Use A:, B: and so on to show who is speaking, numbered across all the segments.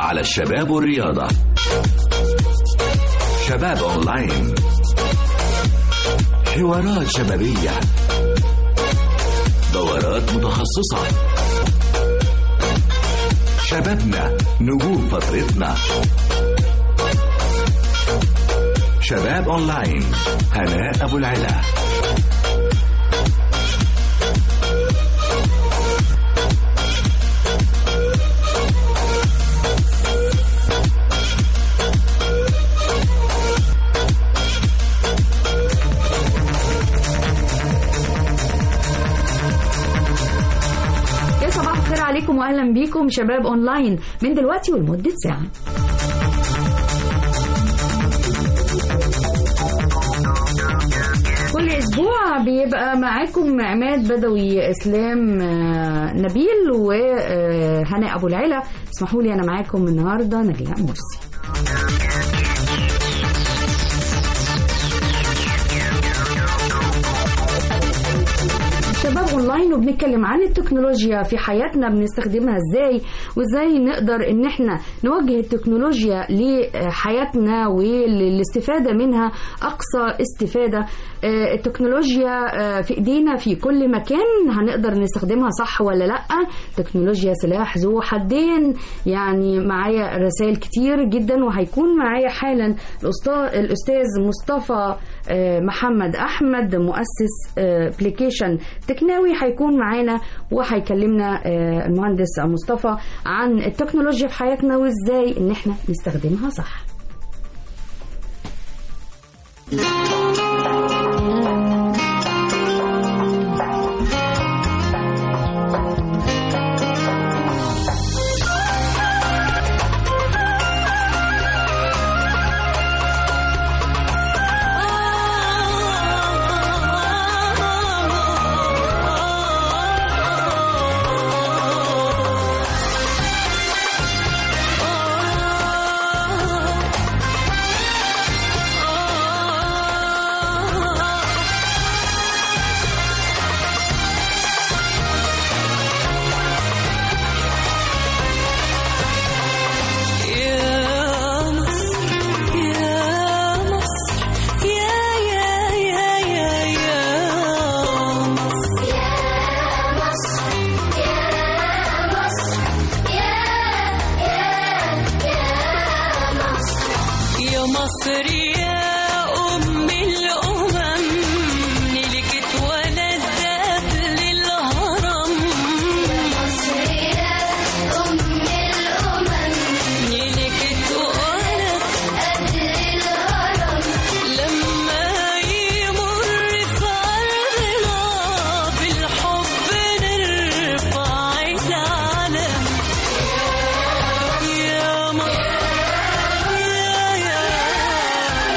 A: على الشباب والرياضة شباب أونلاين حوارات شبابية دورات متخصصة شبابنا نجوم فترتنا شباب أونلاين هناء أبو العلا
B: يا صباح الخير عليكم واهلا بيكم شباب اونلاين من دلوقتي ولمده ساعه كل اسبوع بيبقى معاكم عماد بدوي اسلام آه، نبيل وهناء ابو العلا اسمحوا لي انا معاكم النهارده نجلاء مرسي شباب اونلاين وبنتكلم عن التكنولوجيا في حياتنا بنستخدمها ازاي وازاي نقدر ان احنا نوجه التكنولوجيا لحياتنا وللاستفاده منها اقصى استفاده آه، التكنولوجيا آه، في ايدينا في كل مكان هنقدر نستخدمها صح ولا لا تكنولوجيا سلاح ذو حدين يعني معايا رسائل كتير جدا وهيكون معايا حالا الأستا- الاستاذ مصطفى آه، محمد احمد مؤسس ابلكيشن تكناوي هيكون معانا وهيكلمنا آه، المهندس مصطفى عن التكنولوجيا في حياتنا وازاي ان احنا نستخدمها صح
C: يا مصر يا مصر يا يا يا يا يا مصر يا مصر يا أم الأمم نلكت ولدت للهرم نلكت ولدت لما يمر في أرضنا بالحب نرفع العلم يا مصر يا يا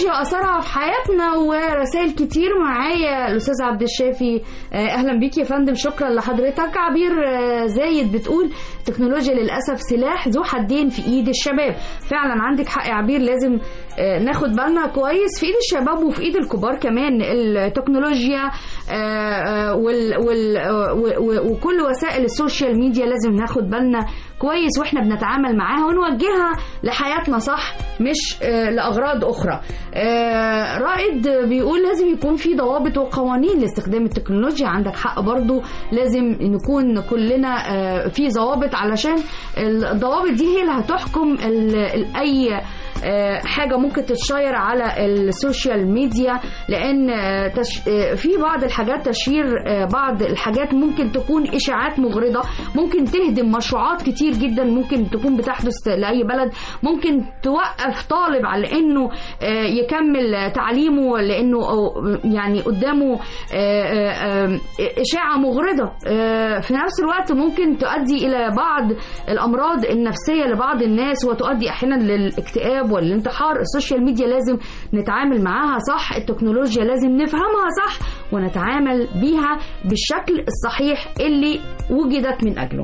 B: التكنولوجيا اثرها في حياتنا ورسائل كتير معايا الاستاذ عبد الشافي آه، اهلا بيك يا فندم شكرا لحضرتك عبير آه، زايد بتقول التكنولوجيا للاسف سلاح ذو حدين في ايد الشباب فعلا عندك حق يا عبير لازم آه، ناخد بالنا كويس في ايد الشباب وفي ايد الكبار كمان التكنولوجيا آه، آه، وال وال آه، و- و- وكل وسائل السوشيال ميديا لازم ناخد بالنا كويس واحنا بنتعامل معاها ونوجهها لحياتنا صح مش آه، لاغراض اخرى آه، رائد بيقول لازم يكون في ضوابط وقوانين لاستخدام التكنولوجيا عندك حق برضو لازم نكون كلنا آه، في ضوابط علشان الضوابط دي هي اللي هتحكم ال- ال- اي آه، حاجه ممكن تتشير على السوشيال ميديا لان آه، تش... آه، في بعض الحاجات تشير آه، بعض الحاجات ممكن تكون اشاعات مغرضه ممكن تهدم مشروعات كتير جدا ممكن تكون بتحدث لاي بلد ممكن توقف طالب على انه آه، يكمل تعليمه لانه أو- يعني قدامه آه، آه، آه، اشاعه مغرضه آه، في نفس الوقت ممكن تؤدي الى بعض الامراض النفسيه لبعض الناس وتؤدي احيانا للاكتئاب والانتحار السوشيال ميديا لازم نتعامل معاها صح التكنولوجيا لازم نفهمها صح ونتعامل بيها بالشكل الصحيح اللي وجدت من اجله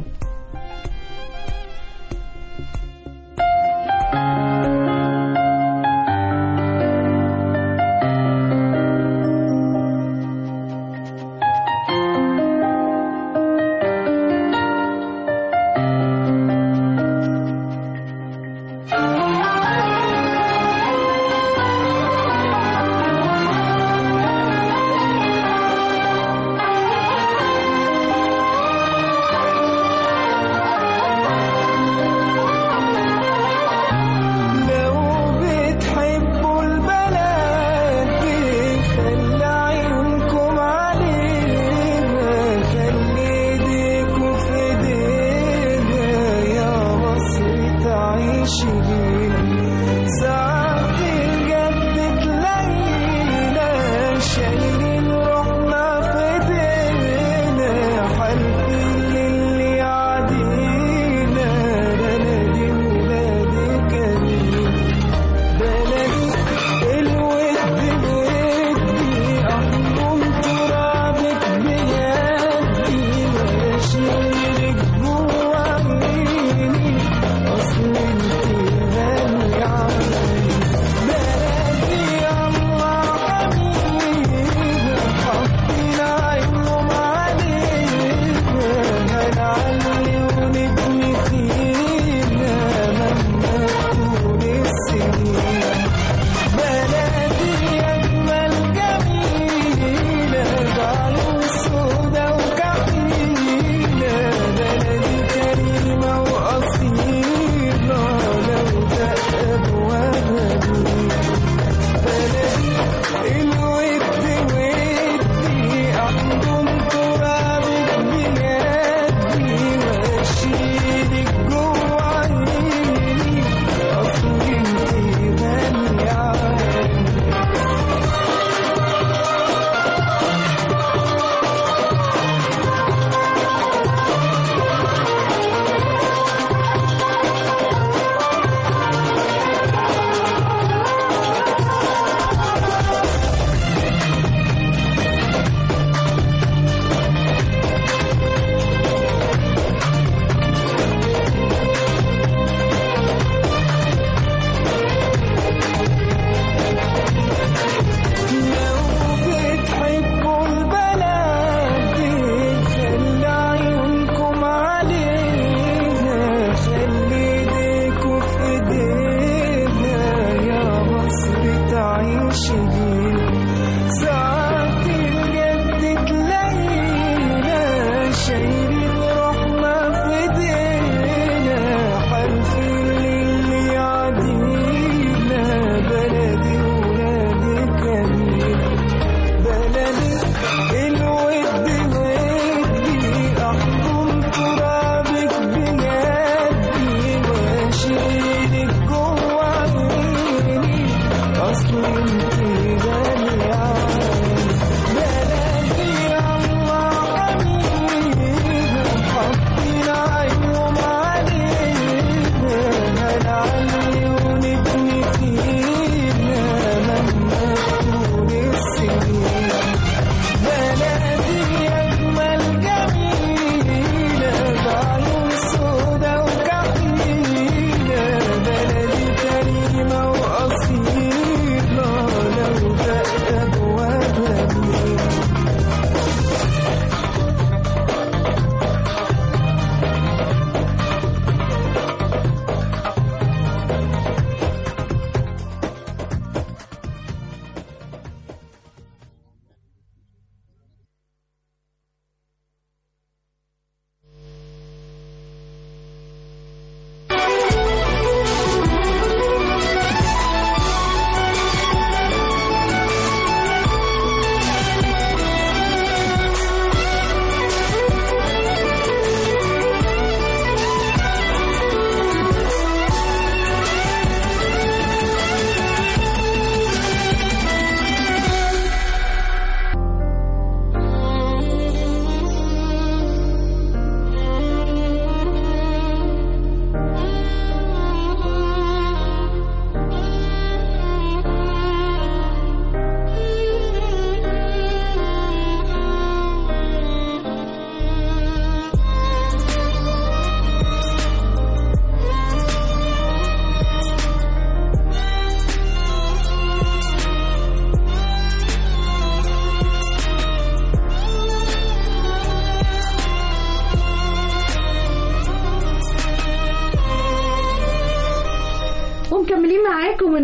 D: لو بتحبوا البلد دي خلي عيونكم عليها خلي ايديكوا في ايدينا يا مصر تعيشي لينا ساعات الجد تلاقينا شايلين روحنا في ايدينا حالفين للي يعدينا بلدي ولادي كريم بلدي الود ودي أحضن ترابك بيدي وأشيلك جوا عيني أصل انت غالي علي بلدي الله حبيبي حاطين عينهم علينا هنعلي ونبني فينا مهما تكون السنين بلدي أجمل جميلة بعيون سودا وكحيلة بلدي كريمة وأصيلة لو دق أبوابها بلدي الود ودي أحضن ترابك بيدي وأشيلك جوا عيني أصل انتي غالية علي لو بتحبوا البلد دي خلي عيونكم عليها خلي ايديكوا في ايدينا يا مصر تعيشي بينا ساعات الجد تلاقينا شايلين روحنا في ايدينا حالفين للي يعدينا بلدي ولادي كريم بلدي الود ودي أحضن ترابك بيدي وأشيلك جوا عيني أصل انتي غالية علي بلدي الله حبيبي حاطين عينهم علينا هنعلي ونبني فينا مهما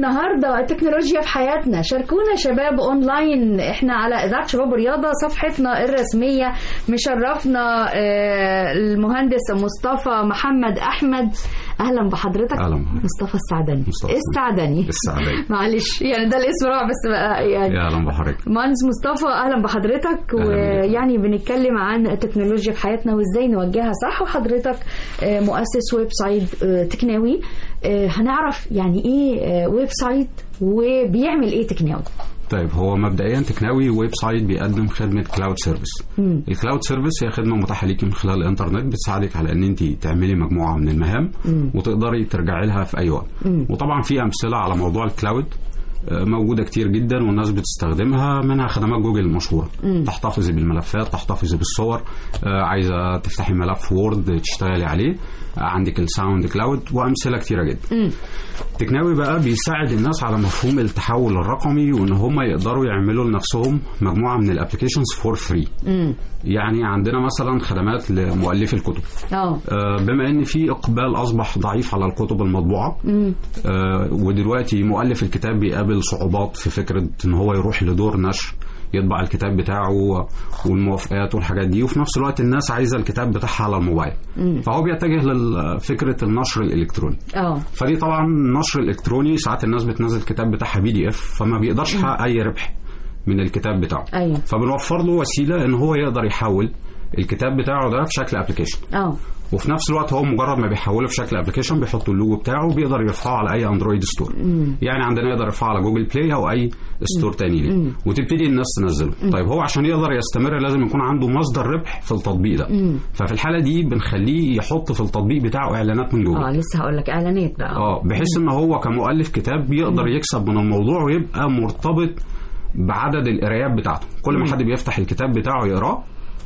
B: النهارده التكنولوجيا في حياتنا شاركونا شباب اونلاين احنا على اذاعه شباب ورياضه صفحتنا الرسميه مشرفنا آه، المهندس مصطفى محمد احمد اهلا بحضرتك
E: أهلا بحضرتك.
B: مصطفى السعدني
E: مصطفى.
B: السعدني
E: السعدني.
B: معلش يعني ده الاسم رائع بس بقى يعني
E: يا اهلا بحضرتك
B: مهندس مصطفى اهلا بحضرتك
E: أهلا بيك.
B: ويعني بنتكلم عن التكنولوجيا في حياتنا وازاي نوجهها صح وحضرتك آه، مؤسس ويب سايت آه، تكناوي آه، هنعرف يعني ايه آه، ويب سايت وبيعمل ايه تكناوي
E: طيب هو مبدئيا تكناوي ويب سايت بيقدم خدمه كلاود سيرفيس الكلاود سيرفيس هي خدمه متاحه ليكي من خلال الانترنت بتساعدك على ان انت تعملي مجموعه من المهام وتقدري ترجعي لها في اي وقت وطبعا في امثله على موضوع الكلاود آه، موجودة كتير جدا والناس بتستخدمها منها خدمات جوجل المشهورة تحتفظي بالملفات تحتفظي بالصور آه، عايزة تفتحي ملف وورد تشتغلي عليه آه، عندك الساوند كلاود وأمثلة كتيرة جدا تكناوي بقى بيساعد الناس على مفهوم التحول الرقمي وان هم يقدروا يعملوا لنفسهم مجموعه من الابلكيشنز فور فري يعني عندنا مثلا خدمات لمؤلفي الكتب
B: اه
E: آه، بما ان في اقبال اصبح ضعيف على الكتب المطبوعه آه، ودلوقتي مؤلف الكتاب بيقابل صعوبات في فكره ان هو يروح لدور نشر يطبع الكتاب بتاعه والموافقات والحاجات دي وفي نفس الوقت الناس عايزه الكتاب بتاعها على الموبايل فهو بيتجه لفكره النشر الالكتروني
B: اه
E: فدي طبعا النشر الالكتروني ساعات الناس بتنزل الكتاب بتاعها بي دي اف فما بيقدرش يحقق اي ربح من الكتاب بتاعه
B: ايوه
E: فبنوفر له وسيله ان هو يقدر يحول الكتاب بتاعه ده في شكل ابلكيشن
B: اه
E: وفي نفس الوقت هو مجرد ما بيحوله في شكل ابلكيشن بيحط اللوجو بتاعه وبيقدر يرفعه على اي اندرويد ستور يعني عندنا يقدر يرفعه على جوجل بلاي او اي ستور تاني ليه وتبتدي الناس تنزله طيب هو عشان يقدر يستمر لازم يكون عنده مصدر ربح في التطبيق ده ففي الحاله دي بنخليه يحط في التطبيق بتاعه اعلانات من جوجل
B: اه لسه هقول لك اعلانات بقى
E: اه بحيث ان هو كمؤلف كتاب بيقدر يكسب من الموضوع ويبقى مرتبط بعدد القرايات بتاعته كل ما حد بيفتح الكتاب بتاعه يقراه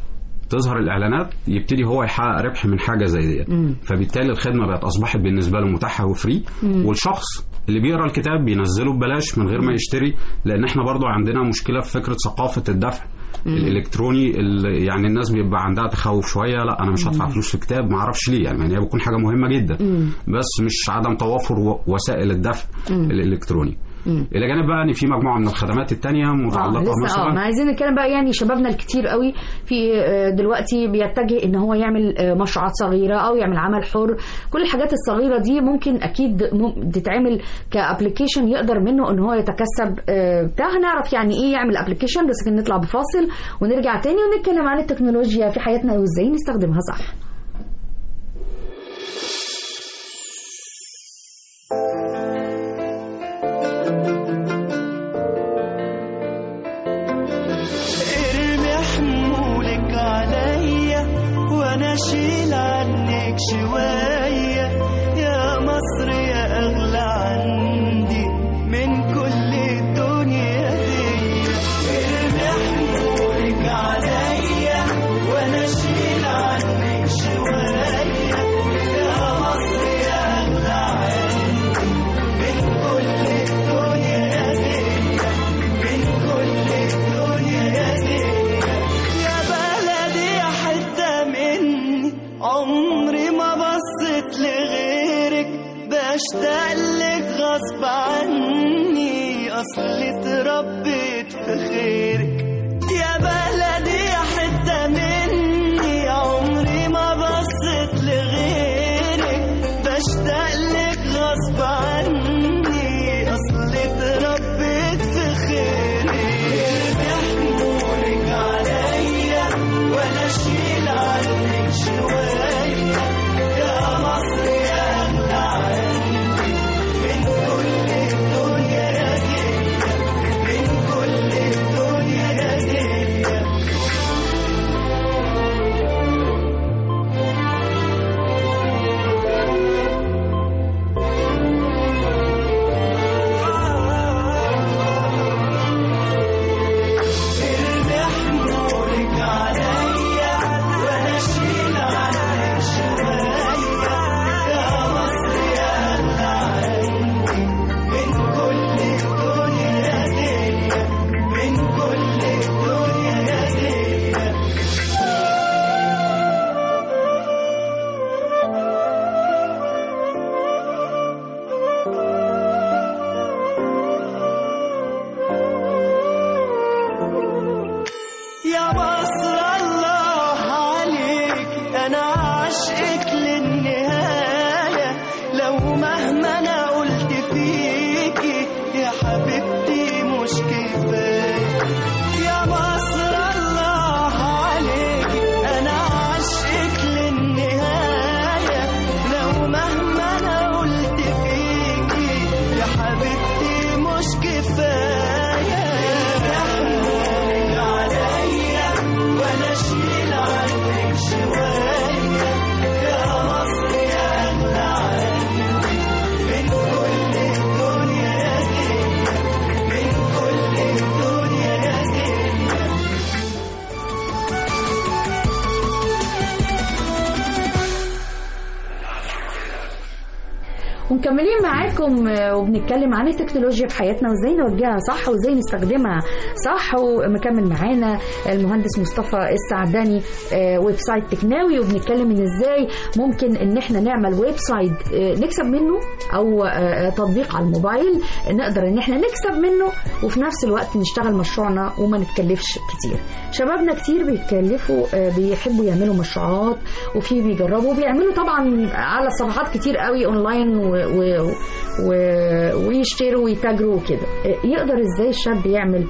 E: تظهر الاعلانات يبتدي هو يحقق ربح من حاجه زي دي فبالتالي الخدمه بقت اصبحت بالنسبه له متاحه وفري والشخص اللي بيقرا الكتاب بينزله ببلاش من غير ما يشتري لان احنا برضو عندنا مشكله في فكره ثقافه الدفع الالكتروني اللي يعني الناس بيبقى عندها تخوف شويه لا انا مش هدفع فلوس في كتاب ما اعرفش ليه يعني هي بتكون حاجه مهمه جدا بس مش عدم توافر و- وسائل الدفع الالكتروني الى جانب بقى ان في مجموعه من الخدمات التانية
B: اه
E: متعلقه
B: لسه اه ما
E: مثلا
B: عايزين نتكلم بقى يعني شبابنا الكتير قوي في آه، دلوقتي بيتجه ان هو يعمل آه، مشروعات صغيره او يعمل عمل حر كل الحاجات الصغيره دي ممكن اكيد مم- تتعمل كابلكيشن يقدر منه ان هو يتكسب آه، بتاع هنعرف يعني ايه يعمل ابلكيشن بس كده نطلع بفاصل ونرجع تاني ونتكلم عن التكنولوجيا في حياتنا وازاي نستخدمها صح
D: ارمي حمولك عليا وانا اشيل عنك شوية يا مصر يا اغلى عندي من كل الدنيا دي ارمي حمولك عليا وانا اشيل عنك شوية يا مصر يا اغلى عندي من كل الدنيا دي من كل الدنيا دي يا بلدي يا حتة مني عمري ما بصيت لغيرك بشتاق لك غصب عني أصلي اتربيت في خيرك يا بلدي يا حتة مني عمري ما بصيت لغيرك بشتاق لك غصب عني أصلي اتربيت في خيرك يحمولك عليا ولا اشيل عنك شوية يا مصر يا أغلى عندي من كل الدنيا دي من كل الدنيا دي
B: ومكملين معاكم آه، وبنتكلم عن التكنولوجيا في حياتنا وازاي نوجهها صح وازاي نستخدمها صح ومكمل معانا المهندس مصطفى السعداني آه، ويب سايت تكناوي وبنتكلم ان ازاي ممكن ان احنا نعمل ويب سايت آه، نكسب منه او آه، تطبيق على الموبايل نقدر ان احنا نكسب منه وفي نفس الوقت نشتغل مشروعنا وما نتكلفش كتير شبابنا كتير بيتكلفوا آه، بيحبوا يعملوا مشروعات وفي بيجربوا بيعملوا طبعا على صفحات كتير قوي اونلاين و... و... و... ويشتروا ويتاجروا وكده آه، يقدر ازاي الشاب يعمل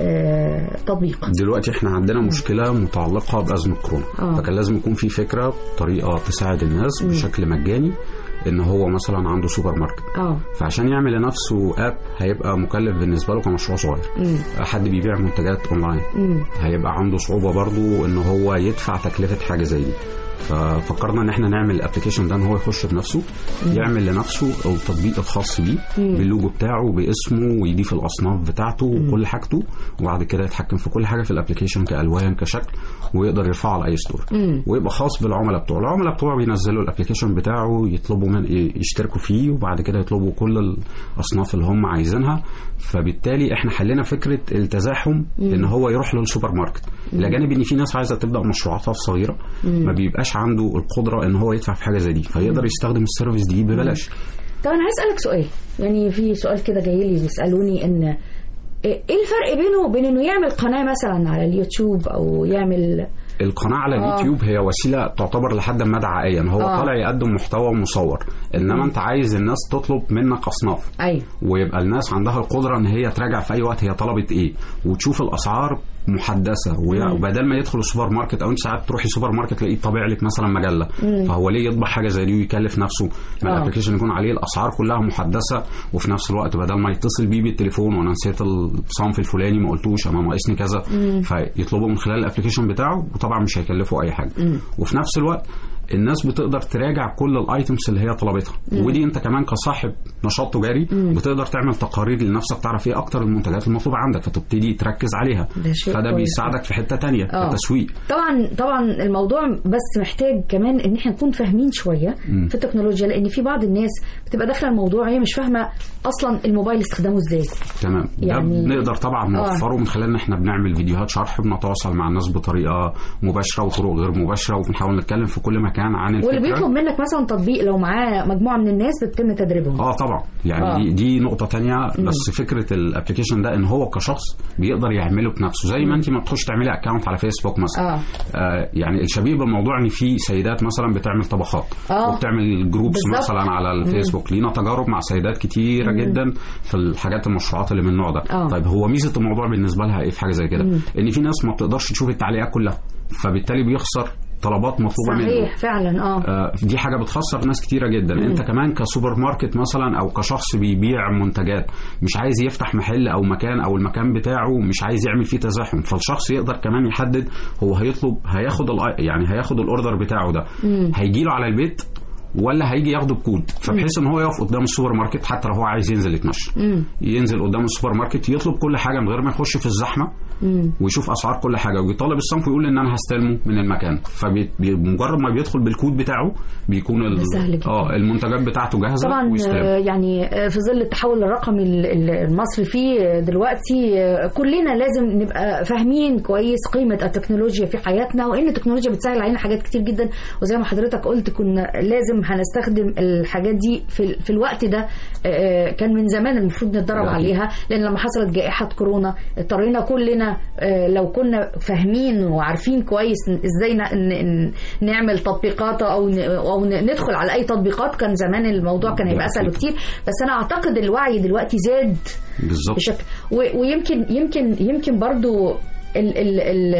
B: آه، تطبيق
E: دلوقتي احنا عندنا مشكله متعلقه بازمه كورونا
B: آه.
E: فكان لازم يكون في فكره طريقه تساعد الناس بشكل مجاني ان هو مثلا عنده سوبر ماركت
B: اه
E: فعشان يعمل لنفسه اب هيبقى مكلف بالنسبه له كمشروع صغير حد بيبيع منتجات اونلاين
B: مم.
E: هيبقى عنده صعوبه برضو ان هو يدفع تكلفه حاجه زي دي ففكرنا ان احنا نعمل الابلكيشن ده ان هو يخش بنفسه يعمل لنفسه التطبيق الخاص بيه باللوجو بتاعه باسمه ويضيف الاصناف بتاعته وكل حاجته وبعد كده يتحكم في كل حاجه في الابلكيشن كالوان كشكل ويقدر يرفعه على اي ستور ويبقى خاص بالعملاء بتوعه العملاء بتوعه بينزلوا الابلكيشن بتاعه يطلبوا من يشتركوا فيه وبعد كده يطلبوا كل الاصناف اللي هم عايزينها فبالتالي احنا حلينا فكره التزاحم ان هو يروح للسوبر ماركت الى جانب ان في ناس عايزه تبدا مشروعاتها الصغيره ما بيبقاش عنده القدره ان هو يدفع في حاجه زي دي فيقدر يستخدم السيرفيس دي ببلاش
B: طب انا هسالك سؤال يعني في سؤال كده جاي لي بيسالوني ان ايه الفرق بينه وبين انه يعمل قناه مثلا على اليوتيوب او يعمل
E: القناه على اليوتيوب هي وسيله تعتبر لحد ما دعائيا هو
B: آه.
E: طالع يقدم محتوى مصور انما انت عايز الناس تطلب منك اصناف
B: ايوه
E: ويبقى الناس عندها القدره ان هي تراجع في اي وقت هي طلبت ايه وتشوف الاسعار محدثه وي- وبدل ما يدخل السوبر ماركت او انت ساعات تروحي سوبر ماركت تلاقيه طابع لك مثلا مجله فهو ليه يطبع حاجه زي دي ويكلف نفسه ما
B: آه.
E: الابلكيشن يكون عليه الاسعار كلها محدثه وفي نفس الوقت بدل ما يتصل بيه بالتليفون وانا نسيت الصنف الفلاني ما قلتوش انا ناقصني كذا فيطلبه من خلال الابلكيشن بتاعه وطبعا مش هيكلفه اي حاجه وفي نفس الوقت الناس بتقدر تراجع كل الايتمز اللي هي طلبتها ودي انت كمان كصاحب نشاط تجاري بتقدر تعمل تقارير لنفسك تعرف ايه اكتر المنتجات المطلوبه عندك فتبتدي تركز عليها
B: ده شيء
E: فده
B: كويس.
E: بيساعدك في حته تانية
B: آه.
E: في التسويق
B: طبعا طبعا الموضوع بس محتاج كمان ان احنا نكون فاهمين شويه في التكنولوجيا لان في بعض الناس بتبقى داخله الموضوع هي مش فاهمه اصلا الموبايل استخدامه ازاي
E: تمام
B: يعني-
E: ده بنقدر طبعا نوفره من خلال ان احنا بنعمل فيديوهات شرح بنتواصل مع الناس بطريقه مباشره وطرق غير مباشره وبنحاول نتكلم في كل مكان عن
B: واللي
E: الفكره
B: بيطلب منك مثلا تطبيق لو معاه مجموعه من الناس بتتم تدريبهم
E: اه طبعا يعني
B: آه.
E: آه. دي, دي نقطه تانية بس فكره الابلكيشن ده ان هو كشخص بيقدر يعمله بنفسه زي ما انت ما بتخش تعملي اكونت على فيسبوك مثلا
B: اه
E: آه يعني الشبيه بالموضوع ان في سيدات مثلا بتعمل طبخات
B: آه.
E: وبتعمل جروبس
B: بالظبط.
E: مثلا على الفيسبوك لينا تجارب مع سيدات كتيره جدا في الحاجات المشروعات اللي من النوع ده
B: آه.
E: طيب هو ميزه الموضوع بالنسبه لها ايه في حاجه زي كده ان في ناس ما بتقدرش تشوف التعليقات كلها فبالتالي بيخسر طلبات مطلوبه منه
B: صحيح فعلا اه
E: آه، دي حاجه بتخسر ناس كتيره جدا مم. انت كمان كسوبر ماركت مثلا او كشخص بيبيع منتجات مش عايز يفتح محل او مكان او المكان بتاعه مش عايز يعمل فيه تزاحم فالشخص يقدر كمان يحدد هو هيطلب هياخد الأ- يعني هياخد الاوردر بتاعه ده هيجي له على البيت ولا هيجي ياخده بكود فبحيث ان هو يقف قدام السوبر ماركت حتى لو هو عايز ينزل يتمشى ينزل قدام السوبر ماركت يطلب كل حاجه من غير ما يخش في الزحمه ويشوف اسعار كل حاجه ويطلب الصنف ويقول ان انا هستلمه من المكان فبمجرد ما بيدخل بالكود بتاعه بيكون ال-
B: ده سهل جدا.
E: اه المنتجات بتاعته جاهزه
B: طبعا
E: ويستلم
B: آه، يعني آه، في ظل التحول الرقمي ال- ال- المصري فيه آه، دلوقتي آه، كلنا لازم نبقى فاهمين كويس قيمة التكنولوجيا في حياتنا وان التكنولوجيا بتسهل علينا حاجات كتير جدا وزي ما حضرتك قلت كنا لازم هنستخدم الحاجات دي في, ال- في الوقت ده آه، كان من زمان المفروض نتدرب
E: أكيد.
B: عليها لان لما حصلت جائحة كورونا اضطرينا كلنا آه، لو كنا فاهمين وعارفين كويس ازاي ن- ن- نعمل تطبيقات او ن- او ن- ندخل على اي تطبيقات كان زمان الموضوع كان هيبقى اسهل
E: أكيد.
B: بكتير بس انا اعتقد الوعي دلوقتي زاد
E: بالظبط
B: بشكل و- ويمكن يمكن يمكن برضو ال ال ال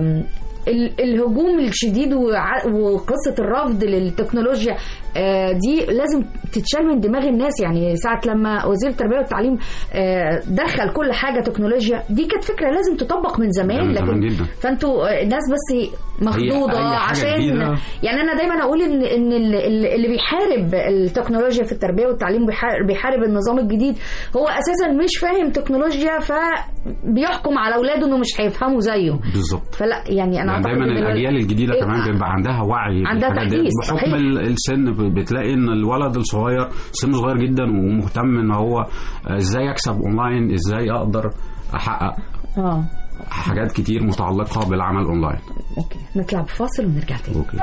B: ال- الهجوم الشديد وع- وقصه الرفض للتكنولوجيا آه، دي لازم تتشال من دماغ الناس يعني ساعه لما وزير التربيه والتعليم آه، دخل كل حاجه تكنولوجيا دي كانت فكره لازم تطبق من زمان
E: من زمان
B: لكن
E: جدا.
B: فانتوا آه، الناس بس مخضوضه
E: أي حاجة
B: عشان
E: جديدة.
B: يعني انا دايما اقول ان ان ال- ال- اللي بيحارب التكنولوجيا في التربيه والتعليم وبيحارب- بيحارب النظام الجديد هو اساسا مش فاهم تكنولوجيا فبيحكم على اولاده انه مش هيفهموا زيه
E: بالظبط
B: فلا يعني انا
E: يعني
B: اعتقد
E: دايما
B: إن ال-
E: الاجيال الجديده
B: إيه،
E: كمان بيبقى عندها وعي
B: عندها
E: بالحاجات دي.
B: تحديث،
E: بحكم
B: صحيح.
E: ال- السن ب- بتلاقي ان الولد الصغير صغير سن صغير جدا ومهتم ان هو آه، ازاي اكسب اونلاين ازاي اقدر احقق
B: اه
E: حاجات كتير متعلقه بالعمل اونلاين
B: اوكي نطلع بفاصل ونرجع تاني
E: اوكي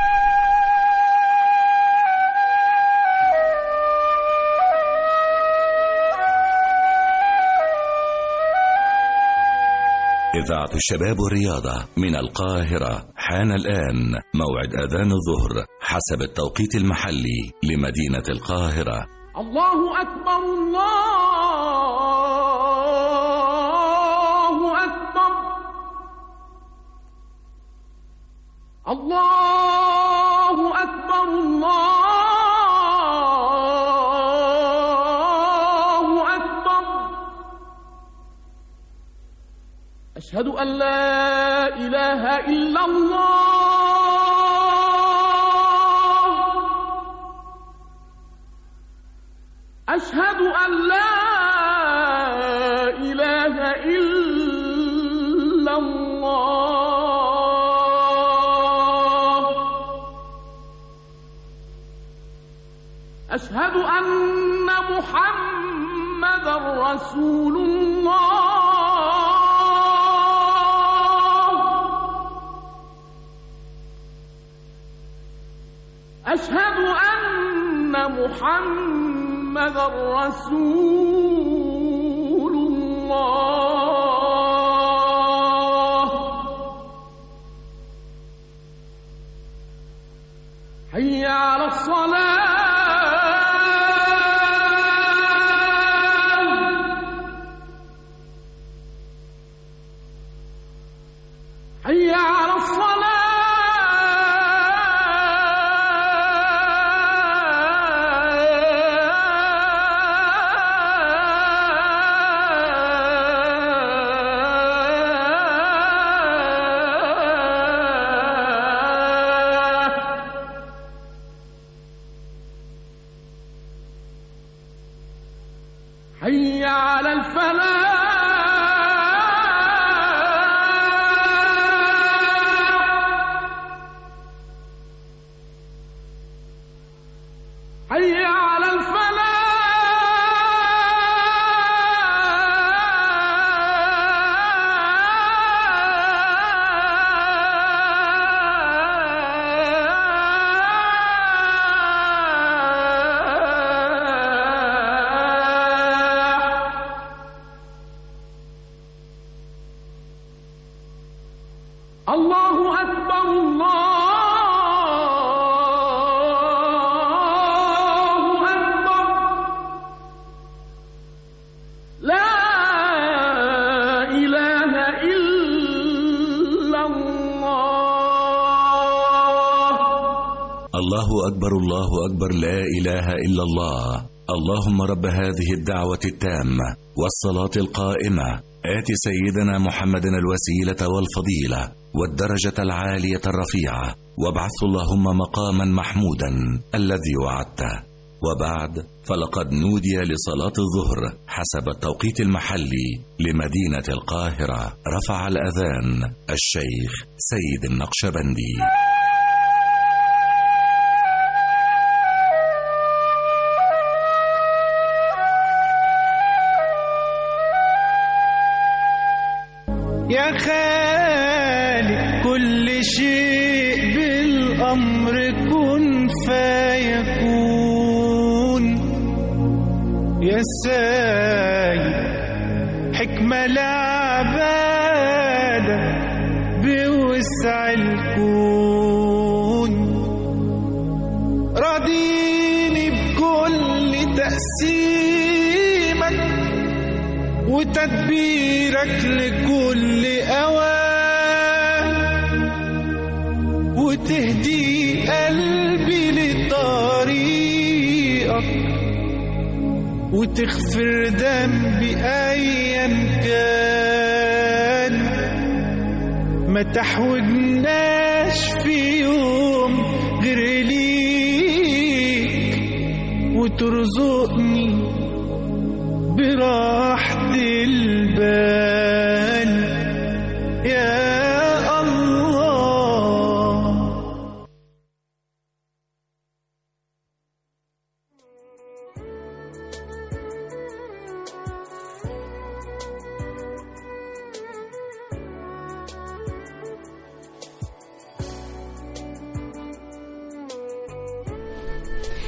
A: إذاعة الشباب والرياضة من القاهرة حان الآن موعد أذان الظهر حسب التوقيت المحلي لمدينة القاهرة
F: الله أكبر الله أكبر الله أكبر الله أكبر أشهد أن لا إله إلا الله أشهد أن لا إله إلا الله أشهد أن محمد رسول الله أشهد أن محمد رسول الله حي على الصلاة حي على الصلاة حي على الفلاح حي على الفلاح الله أكبر الله أكبر لا إله إلا الله
A: الله أكبر الله أكبر لا إله إلا الله اللهم رب هذه الدعوة التامة والصلاة القائمة آت سيدنا محمدا الوسيلة والفضيلة والدرجة العالية الرفيعة وابعث اللهم مقاما محمودا الذي وعدته وبعد فلقد نودي لصلاة الظهر حسب التوقيت المحلي لمدينة القاهرة رفع الأذان الشيخ سيد النقشبندي
D: يا خالق كل شيء بالأمر كن فيكون يا سايق حكمة لعبادة بوسع الكون راضيني بكل تقسيمك وتدبيرك لكل أوان وتهدي قلبي لطريقك وتغفر ذنبي أيا كان ما تحوجناش في يوم غير ليك وترزقني براحة البال يا الله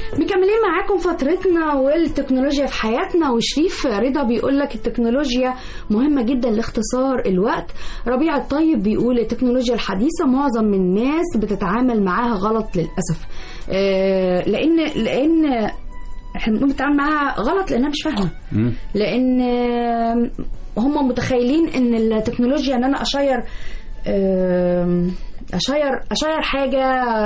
B: مكملين معاكم فترتنا والتكنولوجيا في حياتنا وشريف رضا بيقول لك التكنولوجيا مهمة جدا لاختصار الوقت ربيع الطيب بيقول التكنولوجيا الحديثة معظم من الناس بتتعامل معاها غلط للأسف آه، لأن لأن احنا بنقول بنتعامل معاها غلط لأنها مش فاهمة
E: مم.
B: لان آم، هم متخيلين ان التكنولوجيا ان انا اشير آم، اشير اشير حاجه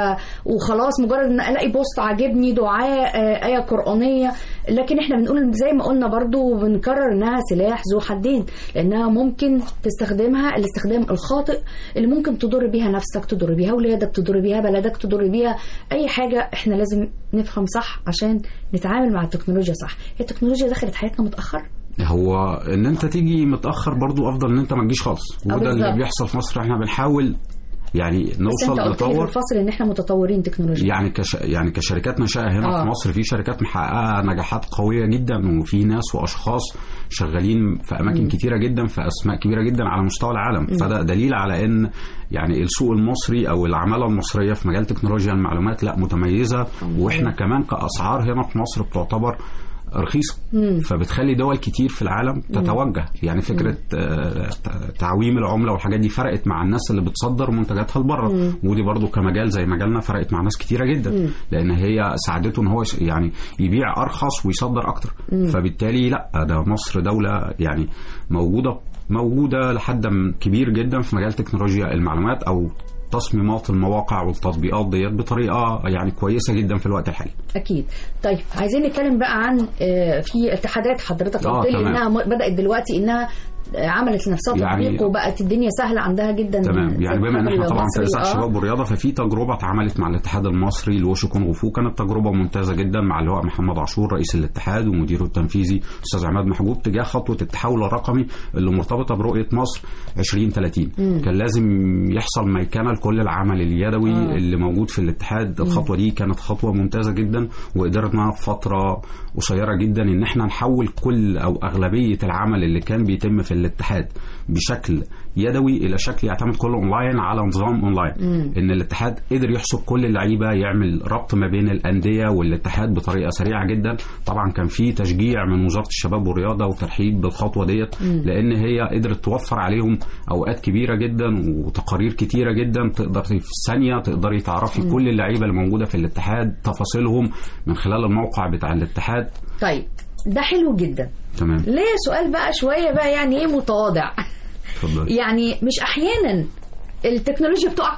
B: وخلاص مجرد ان الاقي بوست عاجبني دعاء آه، ايه قرانيه لكن احنا بنقول زي ما قلنا برضو وبنكرر انها سلاح ذو حدين لانها ممكن تستخدمها الاستخدام الخاطئ اللي ممكن تضر بيها نفسك تضر بيها اولادك تضر بيها بلدك تضر بيها اي حاجه احنا لازم نفهم صح عشان نتعامل مع التكنولوجيا صح هي التكنولوجيا دخلت حياتنا متاخر
E: هو ان انت تيجي متاخر برضو افضل ان انت ما تجيش خالص وده اللي
B: بالظبط.
E: بيحصل في مصر احنا بنحاول يعني
B: بس
E: نوصل
B: انت قلت لي في
E: نطور
B: الفصل ان احنا متطورين تكنولوجيا
E: يعني كش... يعني كشركات نشأة هنا
B: آه.
E: في مصر في شركات محققة نجاحات قوية جدا وفي ناس وأشخاص شغالين في أماكن كتيرة جدا في أسماء كبيرة جدا على مستوى العالم فده دليل على إن يعني السوق المصري أو العمالة المصرية في مجال تكنولوجيا المعلومات لا متميزة وإحنا كمان كأسعار هنا في مصر بتعتبر رخيصة فبتخلي دول كتير في العالم تتوجه يعني فكرة آه، ت- تعويم العملة والحاجات دي فرقت مع الناس اللي بتصدر منتجاتها لبره ودي برضو كمجال زي مجالنا فرقت مع ناس كتيرة جدا لأن هي ساعدته إن هو يس- يعني يبيع أرخص ويصدر أكتر فبالتالي لا ده مصر دولة يعني موجودة موجودة لحد م- كبير جدا في مجال تكنولوجيا المعلومات أو تصميمات المواقع والتطبيقات ديت بطريقة يعني كويسة جدا في الوقت الحالي
B: اكيد طيب عايزين نتكلم بقى عن آه، في اتحادات حضرتك
E: آه،
B: قلت لي
E: تمام.
B: انها م- بدات دلوقتي انها آه، عملت لنفسها
E: يعني-
B: تطبيق وبقت الدنيا سهله عندها جدا
E: تمام يعني بما ان احنا طبعا في
B: المصري،
E: اذاعه
B: آه.
E: الشباب والرياضه ففي تجربه اتعملت مع الاتحاد المصري لوشو كونغ فو كانت تجربه ممتازه جدا مع اللواء محمد عاشور رئيس الاتحاد ومديره التنفيذي استاذ عماد محجوب تجاه خطوه التحول الرقمي اللي مرتبطه برؤيه مصر 2030 كان لازم يحصل ميكنه لكل العمل اليدوي
B: آه.
E: اللي موجود في الاتحاد الخطوه دي كانت خطوه ممتازه جدا وقدرنا في فتره قصيره جدا ان احنا نحول كل او اغلبيه العمل اللي كان بيتم في الاتحاد بشكل يدوي الى شكل يعتمد كله اونلاين على نظام اونلاين ان الاتحاد قدر يحسب كل اللعيبه يعمل ربط ما بين الانديه والاتحاد بطريقه سريعه جدا طبعا كان في تشجيع من وزاره الشباب والرياضه وترحيب بالخطوه ديت لان هي قدرت توفر عليهم اوقات كبيره جدا وتقارير كتيره جدا تقدر في ثانيه تقدري تعرفي كل اللعيبه اللي موجوده في الاتحاد تفاصيلهم من خلال الموقع بتاع الاتحاد
B: طيب ده حلو جدا
E: تمام
B: ليه سؤال بقى شويه بقى يعني ايه متواضع
E: اتفضلي
B: يعني مش احيانا التكنولوجيا بتقع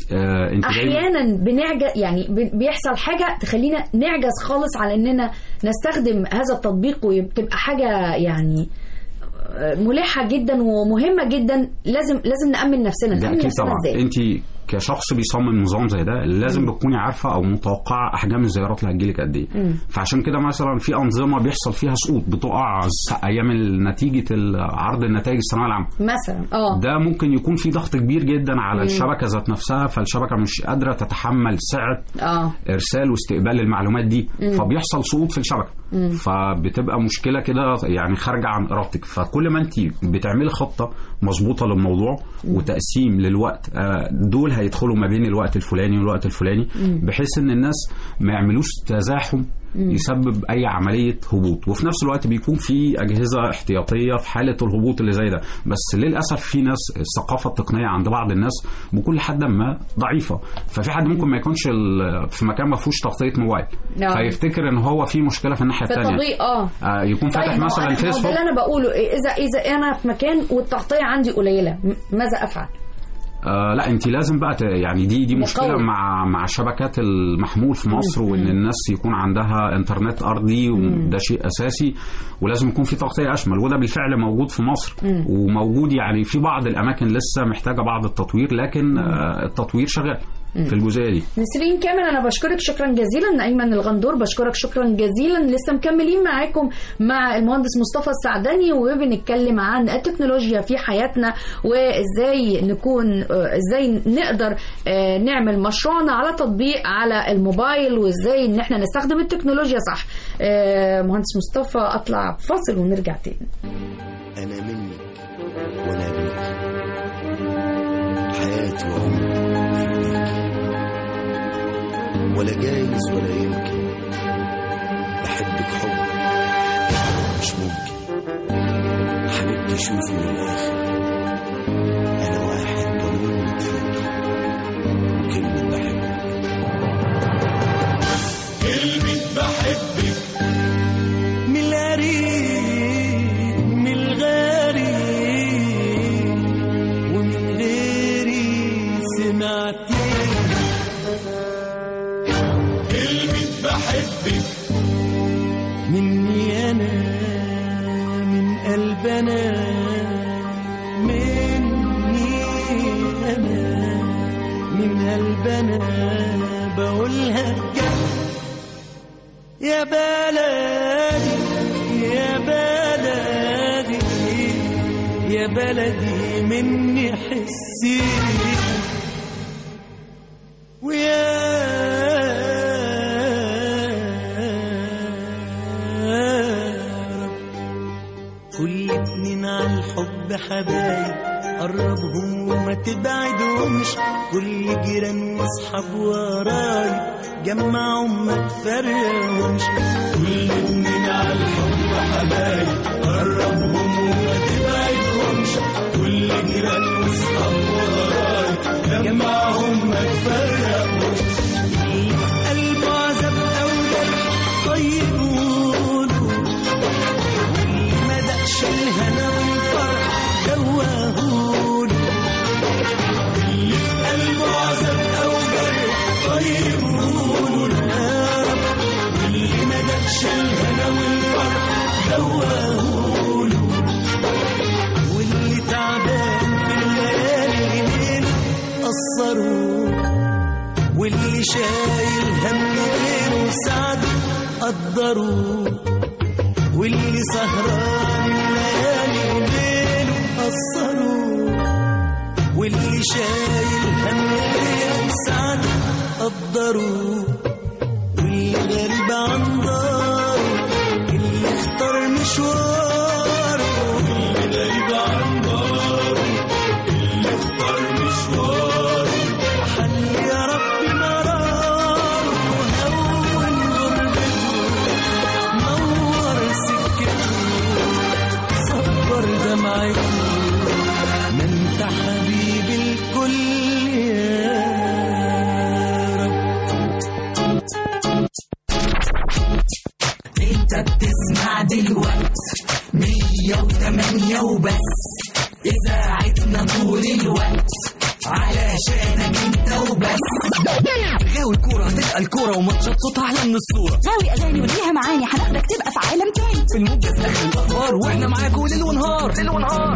E: آه انت جاي-
B: احيانا بنعجز يعني بي- بيحصل حاجه تخلينا نعجز خالص على اننا نستخدم هذا التطبيق وتبقى حاجه يعني آه، ملحه جدا ومهمه جدا لازم لازم نامن نفسنا
E: ده
B: نامن
E: اكيد
B: نفسنا
E: طبعا
B: ازاي
E: انت كشخص بيصمم نظام زي ده لازم بتكوني عارفه او متوقعه احجام الزيارات اللي هتجيلك قد ايه فعشان كده مثلا في انظمه بيحصل فيها سقوط بتقع س- ايام نتيجه ال- عرض النتائج الثانويه العامه
B: مثلا اه
E: ده ممكن يكون في ضغط كبير جدا على الشبكه ذات نفسها فالشبكه مش قادره تتحمل سعه
B: اه
E: ارسال واستقبال المعلومات دي فبيحصل سقوط في الشبكه فبتبقى مشكله كده يعني خارجه عن ارادتك فكل ما انت بتعملي خطه مظبوطه للموضوع وتقسيم للوقت آه، دول هيدخلوا ما بين الوقت الفلاني والوقت الفلاني بحيث ان الناس ما يعملوش تزاحم يسبب اي عمليه هبوط وفي نفس الوقت بيكون في اجهزه احتياطيه في حاله الهبوط اللي زي ده بس للاسف في ناس الثقافه التقنيه عند بعض الناس بكل حد ما ضعيفه ففي حد ممكن ما يكونش ال- في مكان ما فيهوش تغطيه موبايل
B: نعم.
E: فيفتكر ان هو في مشكله في الناحيه الثانيه
B: فطبيعي اه
E: آه يكون فاتح
B: طيب ما هو
E: مثلا
B: أنا- ما هو ده
E: فيسبوك
B: اللي انا بقوله اذا اذا انا في مكان والتغطيه عندي قليله م- ماذا افعل؟
E: آه لا انت لازم بقى ت- يعني دي دي مشكله
B: مقاوم.
E: مع مع شبكات المحمول في مصر وان الناس يكون عندها انترنت ارضي وده شيء اساسي ولازم يكون في تغطيه اشمل وده بالفعل موجود في مصر وموجود يعني في بعض الاماكن لسه محتاجه بعض التطوير لكن آه التطوير شغال في الجزئيه دي
B: نسرين كامل انا بشكرك شكرا جزيلا ايمن الغندور بشكرك شكرا جزيلا لسه مكملين معاكم مع المهندس مصطفى السعدني وبنتكلم عن التكنولوجيا في حياتنا وازاي نكون آه، ازاي نقدر آه، نعمل مشروعنا على تطبيق على الموبايل وازاي ان احنا نستخدم التكنولوجيا صح آه، مهندس مصطفى اطلع فاصل ونرجع تاني
G: أنا منك وأنا بيك حياتي وعمري في إيديك ولا جايز ولا يمكن بحبك حب مش ممكن حبيبتي شوفي من الآخر أنا واحد بموت فيكي وكلمة بحبك
C: من القريب من الغريب ومن غيري سمعتني كلمة بحبك مني أنا من قلبنا مني أنا من قلبنا بقولها بجد يا بلدي يا بلدي يا بلدي مني حسي ويا رب كل اتنين على الحب حبايب قربهم وما تبعدهمش كل جيران واصحاب وراي جمعهم ما تفرقهمش كل اتنين على الحب حبايب قربهم وما تبعدهمش كل جيران واصحاب وراي جمعهم ما تفرقهمش قلب عذاب او جرح طيب قولوا ما دقش الهنا والفرح جواهولي اللي في قلبه عذاب او جرح طيب قولوا يا رب واللي ما دقش الهنا والفرح جواهولي واللي تعبان في الليالي ليل قصروا واللي شايل هم غيره ساعده قدروا واللي سهران الليالي وليله قصروا واللي شايل هم غيره ساعده قدروا واللي غريب عن داره اللي اختار مشواره واللي غريب عن داره اللي اختار مشواره حل يا رب مراره هون غربته نور سكته صبر دمعته ما انت حبيب الكل يا رب
H: انت بتسمع دلوقت مية وتمانية وبس إذاعتنا طول الوقت علشانك انت وبس غاوي كورة هتلقى الكورة وماتشات صوتها أحلى من الصورة
I: غاوي اغاني وليها معاني هناخدك تبقى في عالم تاني
H: في الموجز آخر الأخبار وإحنا معاك ليل ونهار ليل ونهار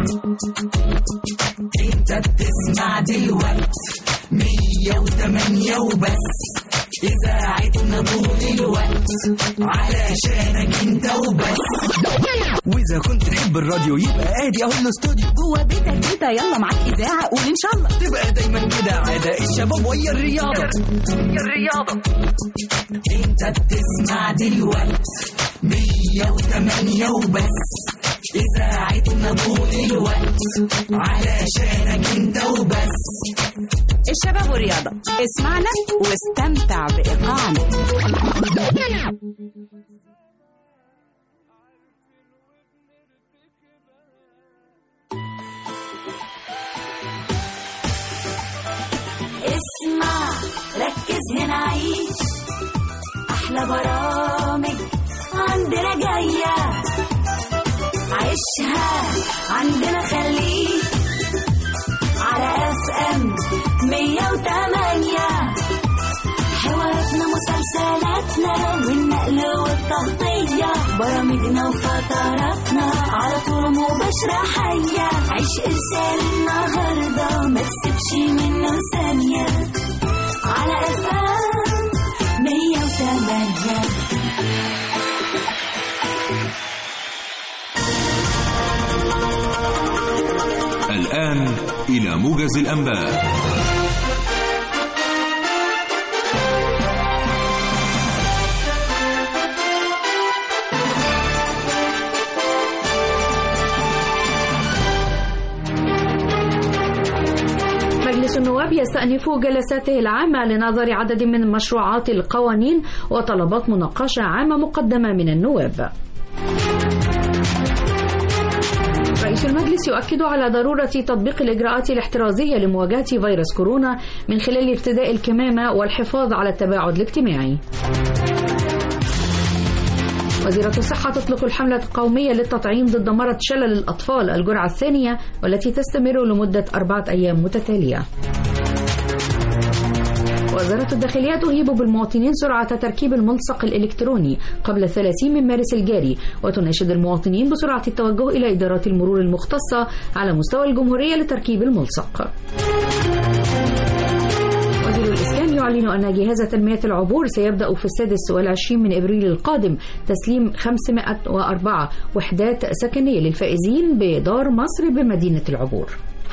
H: انت بتسمع دلوقت مية وتمانية وبس إذاعتنا طول الوقت علشانك انت وبس
C: وإذا كنت تحب الراديو يبقى ادي اهو الاستوديو
I: جوه بيتك انت يلا معاك اذاعه قول ان شاء الله
C: تبقى دايما كده عادة الشباب ويا الرياضة
H: الرياضة انت بتسمع دلوقت مية وتمانية وبس إذاعتنا طول الوقت علشانك انت وبس
I: الشباب والرياضه اسمعنا واستمتع بايقاعنا
J: اسمع ركز هنا عيش احلى برامج عندنا جايه عيشها عندنا خليك على اف ام 108 حواراتنا مسلسلاتنا والنقل والتغطية برامجنا وفقراتنا على طول مباشرة حية عيش إرسال النهاردة ما تسيبش منه ثانية على اف ام 108
K: الآن إلى موجز الأنباء
B: مجلس مجلس النواب يستأنف جلساته العامة لنظر عدد من مشروعات القوانين وطلبات مناقشة عامة مقدمة من النواب. رئيس المجلس يؤكد على ضرورة تطبيق الإجراءات الاحترازية لمواجهة فيروس كورونا من خلال ارتداء الكمامة والحفاظ على التباعد الاجتماعي. وزيرة الصحة تطلق الحملة القومية للتطعيم ضد مرض شلل الأطفال الجرعة الثانية والتي تستمر لمدة أربعة أيام متتالية. وزارة الداخلية تهيب بالمواطنين سرعة تركيب الملصق الإلكتروني قبل 30 من مارس الجاري وتناشد المواطنين بسرعة التوجه إلى إدارات المرور المختصة على مستوى الجمهورية لتركيب الملصق. وزير الإسكان يعلن أن جهاز تنمية العبور سيبدأ في السادس والعشرين من إبريل القادم تسليم 504 وحدات سكنية للفائزين بدار مصر بمدينة العبور.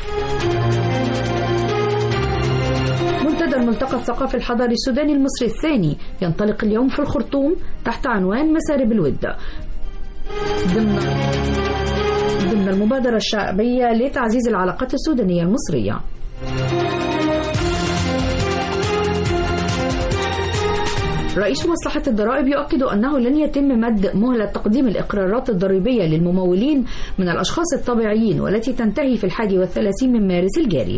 B: منتدى الملتقى الثقافي الحضاري السوداني المصري الثاني ينطلق اليوم في الخرطوم تحت عنوان مسارب الود ضمن ضمن المبادرة الشعبية لتعزيز العلاقات السودانية المصرية رئيس مصلحة الضرائب يؤكد أنه لن يتم مد مهلة تقديم الإقرارات الضريبية للممولين من الأشخاص الطبيعيين والتي تنتهي في الحادي والثلاثين من مارس الجاري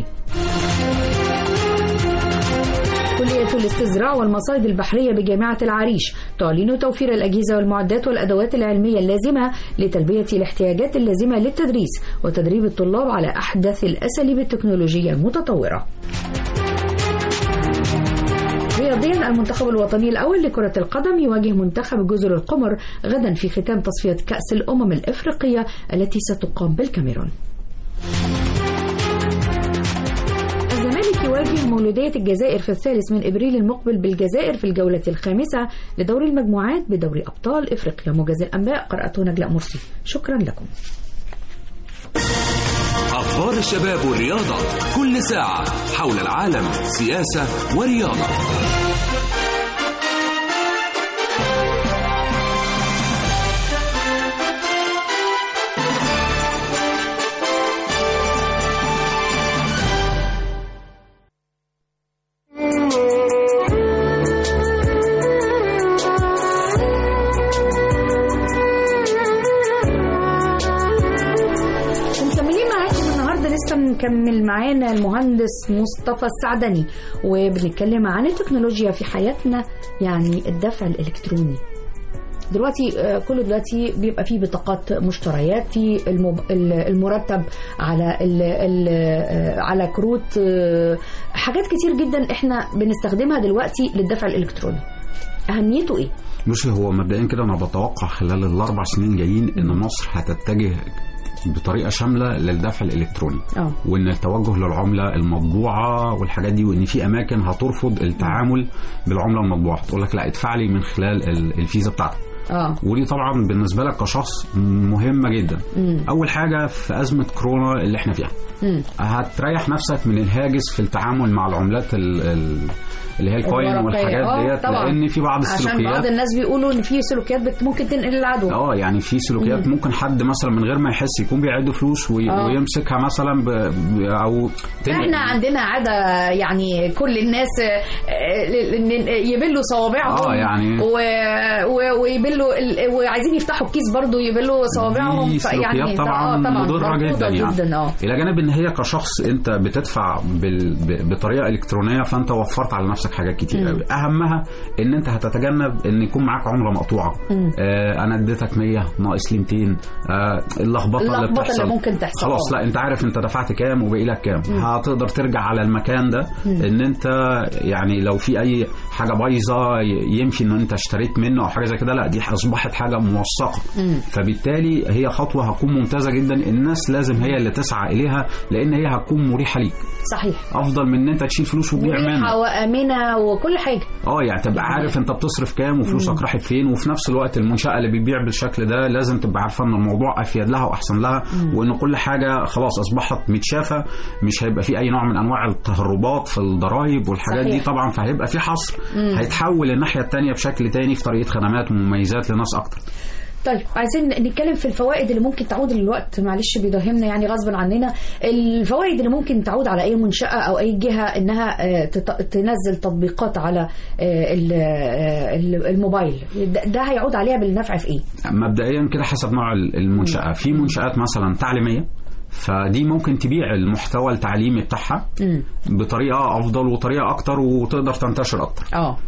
B: كلية الاستزراع والمصايد البحرية بجامعة العريش تعلن توفير الأجهزة والمعدات والأدوات العلمية اللازمة لتلبية الاحتياجات اللازمة للتدريس وتدريب الطلاب على أحدث الأساليب التكنولوجية المتطورة. رياضيا المنتخب الوطني الأول لكرة القدم يواجه منتخب جزر القمر غدا في ختام تصفية كأس الأمم الإفريقية التي ستقام بالكاميرون. الزمالك يواجه مولودية الجزائر في الثالث من إبريل المقبل بالجزائر في الجولة الخامسة لدور المجموعات بدوري أبطال إفريقيا موجز الأنباء قرأته نجلاء مرسي شكرا لكم
K: أخبار الشباب والرياضة كل ساعة حول العالم سياسة ورياضة
B: مكملين معاكم النهارده لسه مكمل معانا المهندس مصطفى السعدني وبنتكلم عن التكنولوجيا في حياتنا يعني الدفع الالكتروني دلوقتي آه، كله دلوقتي بيبقى فيه بطاقات مشتريات في المب... ال- المرتب على ال... ال... آه، على كروت آه، حاجات كتير جدا احنا بنستخدمها دلوقتي للدفع الالكتروني اهميته ايه
E: بصي هو مبدئيا كده انا بتوقع خلال الاربع سنين جايين ان مصر هتتجه بطريقه شامله للدفع الالكتروني
B: اه
E: وان التوجه للعمله المطبوعه والحاجات دي وان في اماكن هترفض التعامل بالعمله المطبوعه تقول لك لا ادفع لي من خلال ال- الفيزا بتاعتك
B: اه
E: ودي طبعا بالنسبه لك كشخص مهمه جدا
B: مم.
E: اول حاجه في ازمه كورونا اللي احنا فيها
B: مم.
E: هتريح نفسك من الهاجس في التعامل مع العملات ال- ال- اللي هي الكوين
B: الورقية.
E: والحاجات
B: آه،
E: ديت
B: طبعاً.
E: لان في بعض
B: عشان بعض
E: السلوكيات
B: الناس بيقولوا ان في سلوكيات بت- ممكن تنقل العدوى
E: اه يعني في سلوكيات
B: مم.
E: ممكن حد مثلا من غير ما يحس يكون بيعد فلوس وي...
B: آه.
E: ويمسكها مثلا ب... ب... او تنقل.
B: احنا عندنا عادة يعني كل الناس آه، ن- يبلوا صوابعهم
E: آه، يعني-
B: و... و... ويبلوا ال... وعايزين يفتحوا الكيس برضو يبلوا صوابعهم
E: دي
B: ف- يعني
E: سلوكيات طبعا
B: آه،
E: مضره
B: مرفوضة
E: جدا يعني
B: جدا اه
E: الى جانب ان هي كشخص انت بتدفع بال... ب... بطريقه الكترونيه فانت وفرت على نفسك حاجات كتير
B: مم.
E: قوي اهمها ان انت هتتجنب ان يكون معاك عمله مقطوعه
B: مم.
E: آه انا اديتك 100 ناقص لي 200 آه اللخبطه اللي
B: اللخبطة
E: بتحصل
B: اللي ممكن تحصل
E: خلاص
B: آه.
E: لا انت عارف انت دفعت كام وباقي لك كام هتقدر ترجع على المكان ده
B: مم.
E: ان انت يعني لو في اي حاجه بايظه ي- يمشي ان انت اشتريت منه او حاجه زي كده لا دي اصبحت حاجه موثقه
B: مم.
E: فبالتالي هي خطوه هتكون ممتازه جدا الناس لازم هي اللي تسعى اليها لان هي هتكون مريحه ليك
B: صحيح
E: افضل من ان انت تشيل فلوس وتبيع منها
B: مريحة وآمنة وكل حاجة
E: اه يعني تبقى عارف انت بتصرف كام وفلوسك راحت فين وفي نفس الوقت المنشاه اللي بتبيع بالشكل ده لازم تبقى عارفه ان الموضوع افيد لها واحسن لها وان كل حاجه خلاص اصبحت متشافه مش هيبقى في اي نوع من انواع التهربات في الضرايب والحاجات
B: صحيح.
E: دي طبعا فهيبقى في حصر
B: مم.
E: هيتحول الناحيه الثانيه بشكل تاني في طريقه خدمات ومميزات لناس اكتر
L: طيب عايزين نتكلم في الفوائد اللي ممكن تعود للوقت معلش بيداهمنا يعني غصبا عننا الفوائد اللي ممكن تعود على اي منشاه او اي جهه انها آه، تط- تنزل تطبيقات على آه، ال- آه، ال- الموبايل ده- ده هيعود عليها بالنفع في ايه؟
E: مبدئيا كده حسب نوع ال- المنشاه في منشات مثلا تعليميه فدي ممكن تبيع المحتوى التعليمي بتاعها بطريقه افضل وطريقه اكتر وتقدر تنتشر اكتر
L: اه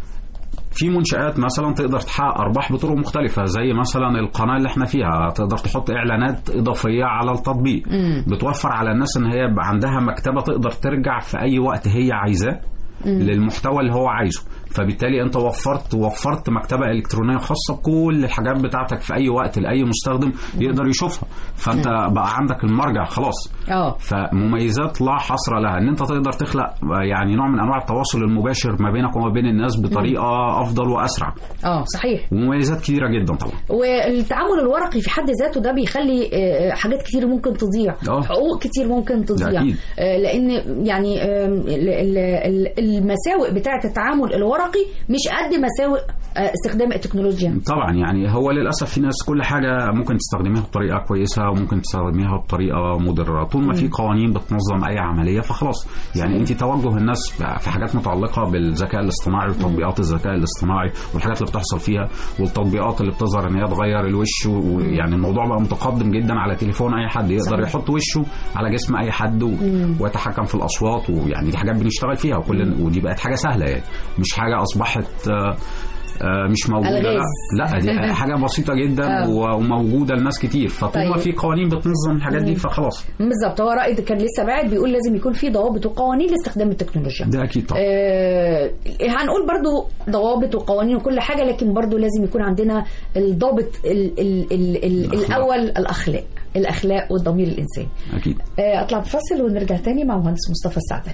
E: في منشآت مثلا تقدر تحقق أرباح بطرق مختلفة زي مثلا القناة اللي احنا فيها تقدر تحط إعلانات إضافية على التطبيق
M: مم.
E: بتوفر على الناس إن هي يبقى عندها مكتبة تقدر ترجع في أي وقت هي عايزاه
M: مم.
E: للمحتوى اللي هو عايزه فبالتالي انت وفرت وفرت مكتبه الكترونيه خاصه بكل الحاجات بتاعتك في اي وقت لاي مستخدم يقدر يشوفها فانت بقى عندك المرجع خلاص
L: اه
E: فمميزات لا حصر لها ان انت تقدر تخلق يعني نوع من انواع التواصل المباشر ما بينك وما بين الناس بطريقه افضل واسرع
L: اه صحيح
E: ومميزات كتيره جدا طبعا
L: والتعامل الورقي في حد ذاته ده بيخلي آه، حاجات كتير ممكن تضيع
E: آه.
L: حقوق كتير ممكن تضيع
E: أكيد.
L: آه، لان يعني آم، ال- ال- ال- المساوئ بتاعه التعامل الورقي مش قد مساوئ آه، استخدام التكنولوجيا
E: طبعا يعني هو للاسف في ناس كل حاجه ممكن تستخدميها بطريقه كويسه وممكن تستخدميها بطريقه مضره طول ما
M: مم.
E: في قوانين بتنظم اي عمليه فخلاص يعني انت توجه الناس في حاجات متعلقه بالذكاء الاصطناعي وتطبيقات الذكاء الاصطناعي والحاجات اللي بتحصل فيها والتطبيقات اللي بتظهر ان هي تغير الوش ويعني الموضوع بقى متقدم جدا على تليفون اي حد يقدر
M: صحيح.
E: يحط وشه على جسم اي حد و...
M: مم.
E: ويتحكم في الاصوات ويعني دي حاجات بنشتغل فيها وكل ودي بقت حاجه سهله يعني مش حاجه اصبحت آه، آه، مش موجوده لا
L: ألغاز.
E: لا دي حاجه بسيطه جدا
L: آه.
E: و- وموجوده لناس كتير فطول ما
L: طيب.
E: في قوانين بتنظم الحاجات دي
L: مم.
E: فخلاص
L: بالظبط هو رائد كان لسه باعت بيقول لازم يكون في ضوابط وقوانين لاستخدام التكنولوجيا
E: ده اكيد طبعا
L: آه هنقول برضو ضوابط وقوانين وكل حاجة لكن برضو لازم يكون عندنا الضابط ال ال ال ال
E: الأخلاق.
L: الأول الأخلاق الأخلاق والضمير الإنساني
E: اكيد
L: آه أطلع بفصل ونرجع تاني مع مهندس مصطفى السعدني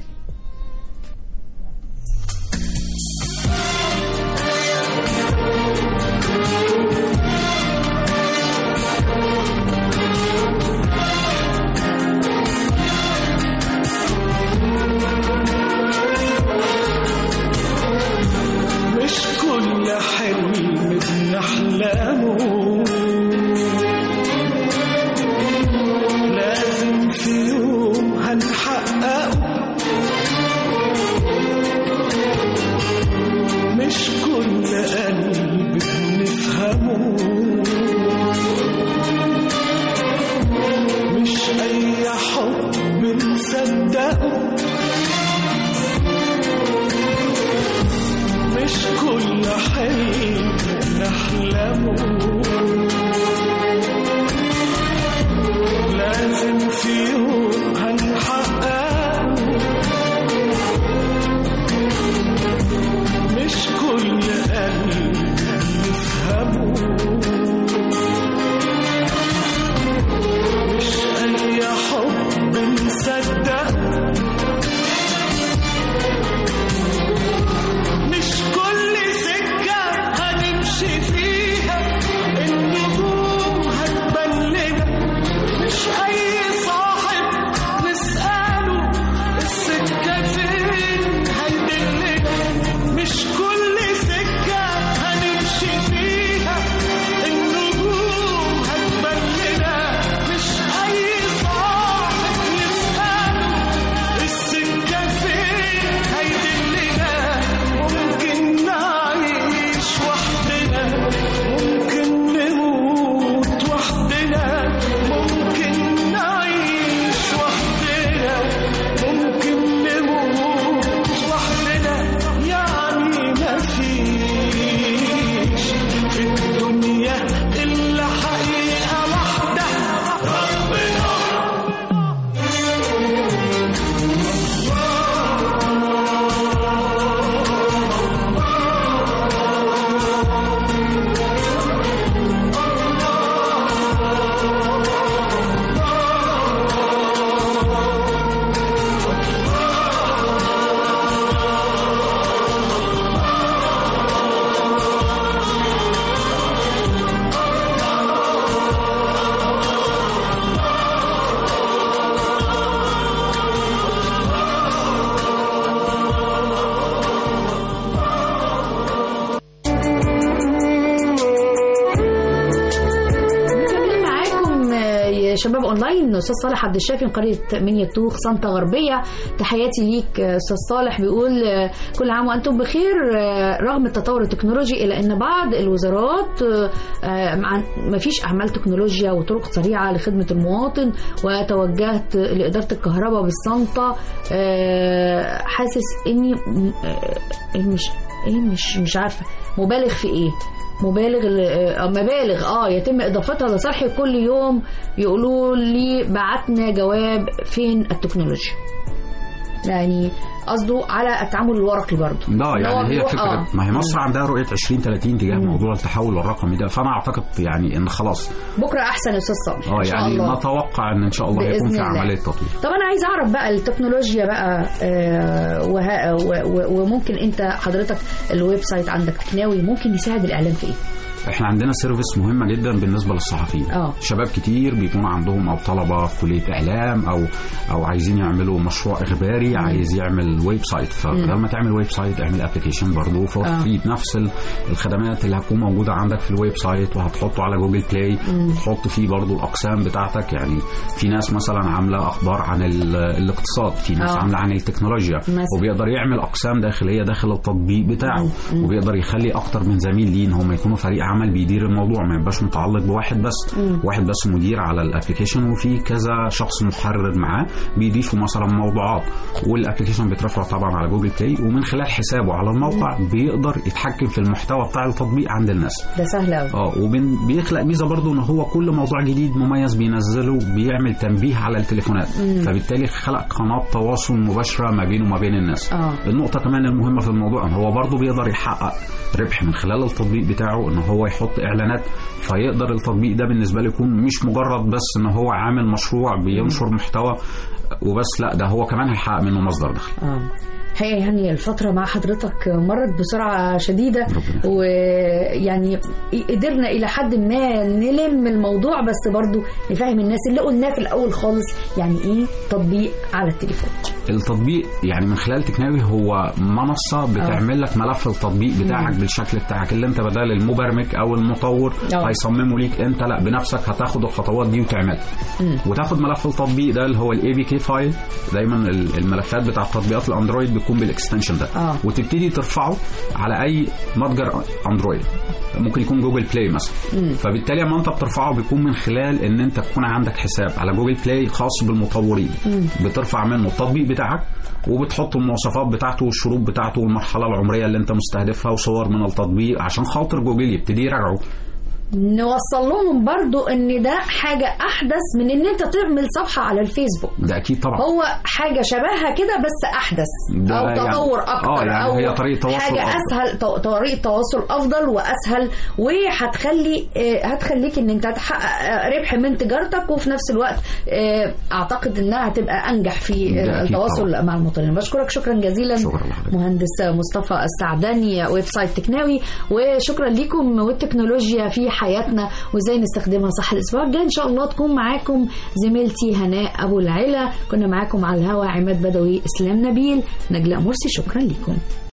D: مش كل حلم بنحلمه لازم في يوم هنحققه مش كل قلب بنفهمه مش أي حب نصدقه مش كل حلم نحلمه لازم في يوم هنحققه مش كل قلب نفهمه مش أي حب نصدقه مش كل سكة هنمشي فيها
L: شباب اونلاين استاذ صالح عبد الشافي من قريه منيا توخ سانتا غربيه تحياتي ليك آه، استاذ صالح بيقول آه، كل عام وانتم بخير آه، رغم التطور التكنولوجي الا ان بعض الوزارات آه، آه، مع- ما فيش اعمال تكنولوجيا وطرق سريعه لخدمه المواطن وتوجهت لاداره الكهرباء بالصنطه آه، حاسس اني م- آه، إيه مش ايه مش مش عارفه مبالغ في ايه مبالغ آه، مبالغ اه يتم اضافتها لصالحي كل يوم يقولوا لي بعتنا جواب فين التكنولوجيا يعني قصده على التعامل الورقي برضه
E: لا
L: إن هو
E: يعني هي
L: بيروح-
E: فكرة
L: آه.
E: ما هي مصر عندها رؤية 2030 تجاه موضوع التحول الرقمي ده فأنا أعتقد يعني إن خلاص
L: بكره احسن يا استاذ صالح
E: اه
L: ان شاء
E: يعني
L: الله
E: نتوقع إن إن شاء الله يكون
L: بإذن
E: في
L: الله.
E: عملية تطوير
L: طب انا عايز اعرف بقى التكنولوجيا بقى آه، وها و- و- وممكن انت حضرتك الويب سايت عندك تكناوي ممكن يساعد الاعلام في ايه؟
E: احنا عندنا سيرفيس مهمه جدا بالنسبه للصحفيين
L: اه.
E: شباب كتير بيكون عندهم او طلبه في كليه اعلام او او عايزين يعملوا مشروع اخباري عايز يعمل ويب سايت فلما تعمل ويب سايت اعمل ابلكيشن برضه فور
L: اه.
E: فري بنفس ال- الخدمات اللي هتكون موجوده عندك في الويب سايت وهتحطه على جوجل بلاي تحط فيه برضه الاقسام بتاعتك يعني في ناس مثلا عامله اخبار عن ال- الاقتصاد في ناس
L: اه.
E: عامله عن التكنولوجيا
L: مثلا.
E: وبيقدر يعمل اقسام داخليه داخل التطبيق بتاعه وبيقدر يخلي اكتر من زميل ليه ان هم يكونوا فريق عمل بيدير الموضوع ما يبقاش متعلق بواحد بس واحد بس مدير على الابلكيشن وفي كذا شخص محرر معاه بيضيفوا مثلا موضوعات والابلكيشن بيترفع طبعا على جوجل بلاي ومن خلال حسابه على الموقع بيقدر يتحكم في المحتوى بتاع التطبيق عند الناس
L: ده سهل قوي
E: اه وبيخلق ميزه برضو ان هو كل موضوع جديد مميز بينزله بيعمل تنبيه على التليفونات فبالتالي خلق قناه تواصل مباشره ما بينه وما بين الناس
L: اه.
E: النقطه كمان المهمه في الموضوع ان هو برضو بيقدر يحقق ربح من خلال التطبيق بتاعه ان هو يحط اعلانات فيقدر التطبيق ده بالنسبه له يكون مش مجرد بس ان هو عامل مشروع بينشر محتوى وبس لا ده هو كمان هيحقق منه مصدر دخل
L: اه هي يعني الفترة مع حضرتك مرت بسرعة شديدة ويعني قدرنا إلى حد ما نلم الموضوع بس برضو نفهم الناس اللي قلناه في الأول خالص يعني إيه تطبيق على التليفون
E: التطبيق يعني من خلال تكناوي هو منصة بتعمل لك ملف التطبيق بتاعك بالشكل بتاعك اللي انت بدل المبرمج او المطور
L: اه.
E: هيصممه ليك انت لا بنفسك هتاخد الخطوات دي وتعملها وتاخد ملف التطبيق ده اللي هو الاي بي كي فايل دايما ال- الملفات بتاع تطبيقات الاندرويد بتكون بالاكستنشن ده
L: اه.
E: وتبتدي ترفعه على اي متجر اندرويد ممكن يكون جوجل بلاي مثلا فبالتالي لما انت بترفعه بيكون من خلال ان انت تكون عندك حساب على جوجل بلاي خاص بالمطورين بترفع منه التطبيق بتاعك وبتحط المواصفات بتاعته والشروط بتاعته والمرحله العمريه اللي انت مستهدفها وصور من التطبيق عشان خاطر جوجل يبتدي يراجعه
L: نوصل لهم برضو ان ده حاجة احدث من ان انت تعمل صفحة على الفيسبوك
E: ده اكيد طبعا
L: هو حاجة شبهها كده بس احدث
E: ده
L: او
E: يعني-
L: تطور اكتر
E: آه، يعني
L: او
E: هي طريقة تواصل
L: حاجة
E: أفضل.
L: اسهل تو- طريقة تواصل افضل واسهل وهتخلي آه، هتخليك ان انت تحقق آه، ربح من تجارتك وفي نفس الوقت آه، اعتقد انها هتبقى انجح في
E: ده
L: آه،
E: أكيد
L: التواصل
E: طبعا.
L: مع المواطنين بشكرك شكرا جزيلا
E: شكرا لحضرتك.
L: مهندس مصطفى السعداني ويب سايت تكناوي وشكرا لكم والتكنولوجيا في حياتنا وازاي نستخدمها صح الاسبوع الجاي ان شاء الله تكون معاكم زميلتي هناء ابو العلا كنا معاكم على الهوا عماد بدوي اسلام نبيل نجلاء مرسي شكرا لكم